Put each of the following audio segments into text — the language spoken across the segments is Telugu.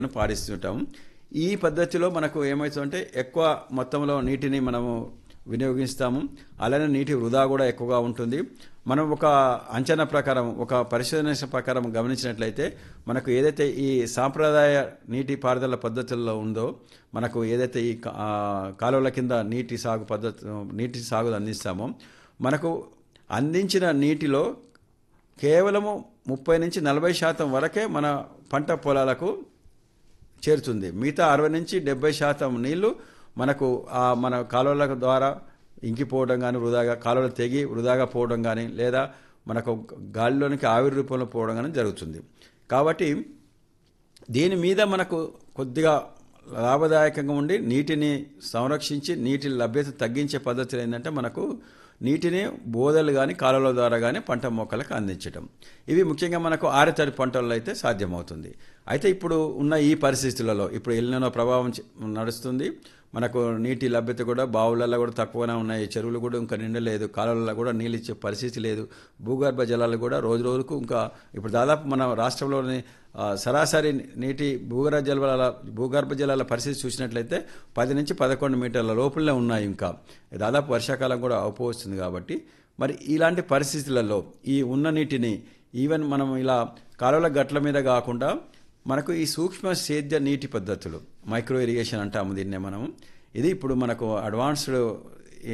పారిస్తుంటాం ఈ పద్ధతిలో మనకు ఏమవుతుందంటే ఎక్కువ మొత్తంలో నీటిని మనము వినియోగిస్తాము అలానే నీటి వృధా కూడా ఎక్కువగా ఉంటుంది మనం ఒక అంచనా ప్రకారం ఒక పరిశోధన ప్రకారం గమనించినట్లయితే మనకు ఏదైతే ఈ సాంప్రదాయ నీటి పారుదల పద్ధతుల్లో ఉందో మనకు ఏదైతే ఈ కా- ఆ, కాలువల కింద నీటి సాగు పద్ధతి నీటి సాగు అందిస్తామో మనకు అందించిన నీటిలో కేవలము ముప్పై నుంచి నలభై శాతం వరకే మన పంట పొలాలకు చేరుతుంది మిగతా అరవై నుంచి డెబ్బై శాతం నీళ్లు మనకు ఆ మన కాలువల ద్వారా ఇంకిపోవడం కానీ వృధాగా కాలువలు తెగి వృధాగా పోవడం కానీ లేదా మనకు గాలిలోనికి ఆవిరి రూపంలో పోవడం కానీ జరుగుతుంది కాబట్టి దీని మీద మనకు కొద్దిగా లాభదాయకంగా ఉండి నీటిని సంరక్షించి నీటి లభ్యత తగ్గించే పద్ధతులు ఏంటంటే మనకు నీటిని బోదలు కానీ కాలువల ద్వారా కానీ పంట మొక్కలకు అందించడం ఇవి ముఖ్యంగా మనకు ఆరితడి పంటల్లో అయితే సాధ్యమవుతుంది అయితే ఇప్పుడు ఉన్న ఈ పరిస్థితులలో ఇప్పుడు ఎల్లినో ప్రభావం చ- నడుస్తుంది మనకు నీటి లభ్యత కూడా బావులలో కూడా తక్కువనే ఉన్నాయి చెరువులు కూడా ఇంకా నిండలేదు కాలువలలో కూడా నీళ్ళు ఇచ్చే పరిస్థితి లేదు భూగర్భ జలాలు కూడా రోజు రోజుకు ఇంకా ఇప్పుడు దాదాపు మన రాష్ట్రంలోని ఆ, సరాసరి నీటి భూగర్భ జలాల భూగర్భ జలాల పరిస్థితి చూసినట్లయితే పది నుంచి పదకొండు మీటర్ల లోపలనే ఉన్నాయి ఇంకా దాదాపు వర్షాకాలం కూడా అవపోవస్తుంది కాబట్టి మరి ఇలాంటి పరిస్థితులలో ఈ ఉన్న నీటిని ఈవెన్ మనం ఇలా కాలువల గట్ల మీద కాకుండా మనకు ఈ సూక్ష్మ సేద్య నీటి పద్ధతులు మైక్రో ఇరిగేషన్ అంటాము దీన్నే మనం ఇది ఇప్పుడు మనకు అడ్వాన్స్డ్ ఈ,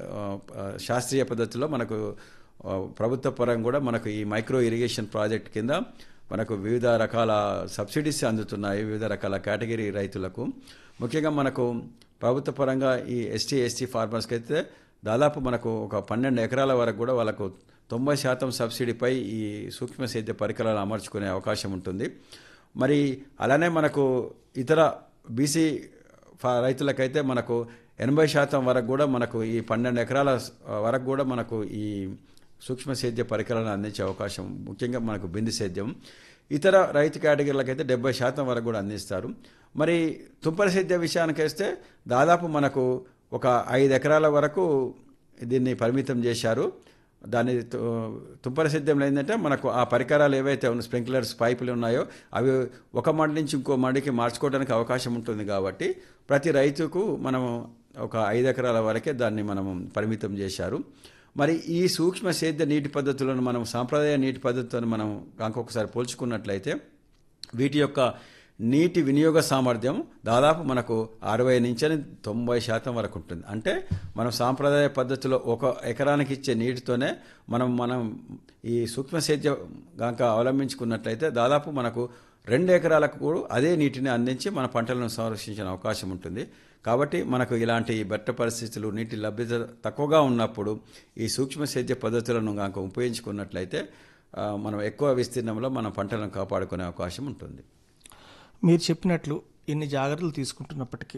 ఆ, శాస్త్రీయ పద్ధతిలో మనకు ఆ, ప్రభుత్వ పరంగా కూడా మనకు ఈ మైక్రో ఇరిగేషన్ ప్రాజెక్ట్ కింద మనకు వివిధ రకాల సబ్సిడీస్ అందుతున్నాయి వివిధ రకాల కేటగిరీ రైతులకు ముఖ్యంగా మనకు ప్రభుత్వ పరంగా ఈ ఎస్టీ ఎస్టీ ఫార్మర్స్కి అయితే దాదాపు మనకు ఒక పన్నెండు ఎకరాల వరకు కూడా వాళ్ళకు తొంభై శాతం సబ్సిడీపై ఈ సూక్ష్మ సేద్య పరికరాలు అమర్చుకునే అవకాశం ఉంటుంది మరి అలానే మనకు ఇతర బీసీ ఫా- రైతులకైతే మనకు ఎనభై శాతం వరకు కూడా మనకు ఈ పన్నెండు ఎకరాల స్- వరకు కూడా మనకు ఈ సూక్ష్మ సేద్య పరికరాలను అందించే అవకాశం ముఖ్యంగా మనకు బిందు సేద్యం ఇతర రైతు కేటగిరీలకైతే డెబ్బై శాతం వరకు కూడా అందిస్తారు మరి తుంపర సేద్య విషయానికి వస్తే దాదాపు మనకు ఒక ఐదు ఎకరాల వరకు దీన్ని పరిమితం చేశారు దాని తు- తుంపర సిద్ధంలో ఏంటంటే మనకు ఆ పరికరాలు ఏవైతే ఉన్న స్ప్రింక్లర్స్ పైపులు ఉన్నాయో అవి ఒక మడి నుంచి ఇంకో మడికి మార్చుకోవడానికి అవకాశం ఉంటుంది కాబట్టి ప్రతి రైతుకు మనము ఒక ఐదు ఎకరాల వరకే దాన్ని మనం పరిమితం చేశారు మరి ఈ సూక్ష్మ సేద్య నీటి పద్ధతులను మనం సాంప్రదాయ నీటి పద్ధతులను మనం ఇంకొకసారి పోల్చుకున్నట్లయితే వీటి యొక్క నీటి వినియోగ సామర్థ్యం దాదాపు మనకు అరవై నుంచి తొంభై శాతం వరకు ఉంటుంది అంటే మనం సాంప్రదాయ పద్ధతిలో ఒక ఎకరానికి ఇచ్చే నీటితోనే మనం మనం ఈ సూక్ష్మ సేద్యం గనక అవలంబించుకున్నట్లయితే దాదాపు మనకు రెండు ఎకరాలకు కూడా అదే నీటిని అందించి మన పంటలను సంరక్షించిన అవకాశం ఉంటుంది కాబట్టి మనకు ఇలాంటి బెట్ట పరిస్థితులు నీటి లభ్యత తక్కువగా ఉన్నప్పుడు ఈ సూక్ష్మ సేద్య పద్ధతులను కనుక ఉపయోగించుకున్నట్లయితే ఆ, మనం ఎక్కువ విస్తీర్ణంలో మన పంటలను కాపాడుకునే అవకాశం ఉంటుంది మీరు చెప్పినట్లు ఇన్ని జాగ్రత్తలు తీసుకుంటున్నప్పటికీ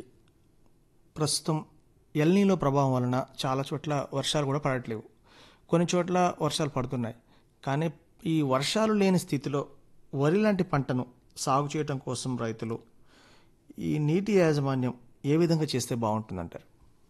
ప్రస్తుతం ఎల్నీలో ప్రభావం వలన చాలా చోట్ల వర్షాలు కూడా పడట్లేవు కొన్ని చోట్ల వర్షాలు పడుతున్నాయి కానీ ఈ వర్షాలు లేని స్థితిలో వరి లాంటి పంటను సాగు చేయడం కోసం రైతులు ఈ నీటి యాజమాన్యం ఏ విధంగా చేస్తే బాగుంటుందంటారు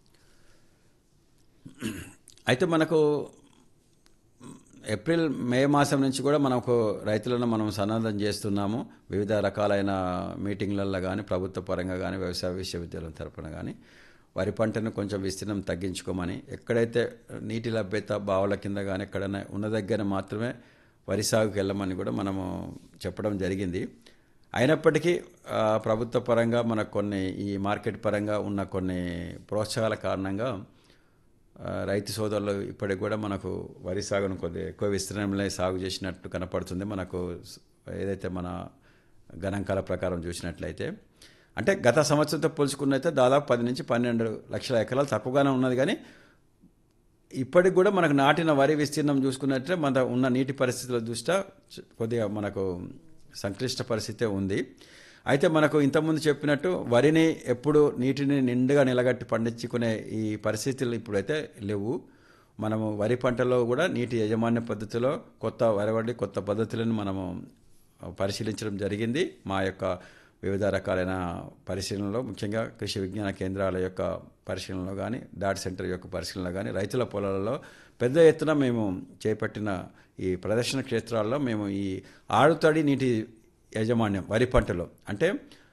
అయితే మనకు ఏప్రిల్ మే మాసం నుంచి కూడా మనకు రైతులను మనం సన్నద్ధం చేస్తున్నాము వివిధ రకాలైన మీటింగ్లలో కానీ ప్రభుత్వ పరంగా కానీ వ్యవసాయ విశ్వవిద్యాలయం తరపున కానీ వరి పంటను కొంచెం విస్తీర్ణం తగ్గించుకోమని ఎక్కడైతే నీటి లభ్యత బావుల కింద కానీ ఎక్కడైనా ఉన్న దగ్గర మాత్రమే వరి సాగుకి వెళ్ళమని కూడా మనము చెప్పడం జరిగింది అయినప్పటికీ ఆ, ప్రభుత్వ పరంగా మనకు కొన్ని ఈ మార్కెట్ పరంగా ఉన్న కొన్ని ప్రోత్సాహాల కారణంగా ఆ, రైతు సోదరులు ఇప్పటికి కూడా మనకు వరి సాగును కొద్దిగా ఎక్కువ విస్తీర్ణంలో సాగు చేసినట్టు కనపడుతుంది మనకు స్- ఏదైతే మన గణాంకాల ప్రకారం చూసినట్లయితే అంటే గత సంవత్సరంతో పోల్చుకున్నైతే దాదాపు పది నుంచి పన్నెండు లక్షల ఎకరాలు తక్కువగానే ఉన్నది కానీ ఇప్పటికి కూడా మనకు నాటిన వరి విస్తీర్ణం చూసుకున్నట్లే మన ఉన్న నీటి పరిస్థితుల దృష్ట్యా చ- కొద్దిగా మనకు సంక్లిష్ట పరిస్థితే ఉంది అయితే మనకు ఇంతకుముందు చెప్పినట్టు వరిని ఎప్పుడు నీటిని నిండుగా నిలగట్టి పండించుకునే ఈ పరిస్థితులు ఇప్పుడైతే లేవు మనము వరి పంటలో కూడా నీటి యాజమాన్య పద్ధతిలో కొత్త వరవడి కొత్త పద్ధతులను మనము పరిశీలించడం జరిగింది మా యొక్క వివిధ రకాలైన పరిశీలనలో ముఖ్యంగా కృషి విజ్ఞాన కేంద్రాల యొక్క పరిశీలనలో కానీ డాట్ సెంటర్ యొక్క పరిశీలనలో కానీ రైతుల పొలాలలో పెద్ద ఎత్తున మేము చేపట్టిన ఈ ప్రదర్శన క్షేత్రాల్లో మేము ఈ ఆడుతడి నీటి యాజమాన్యం వరి పంటలో అంటే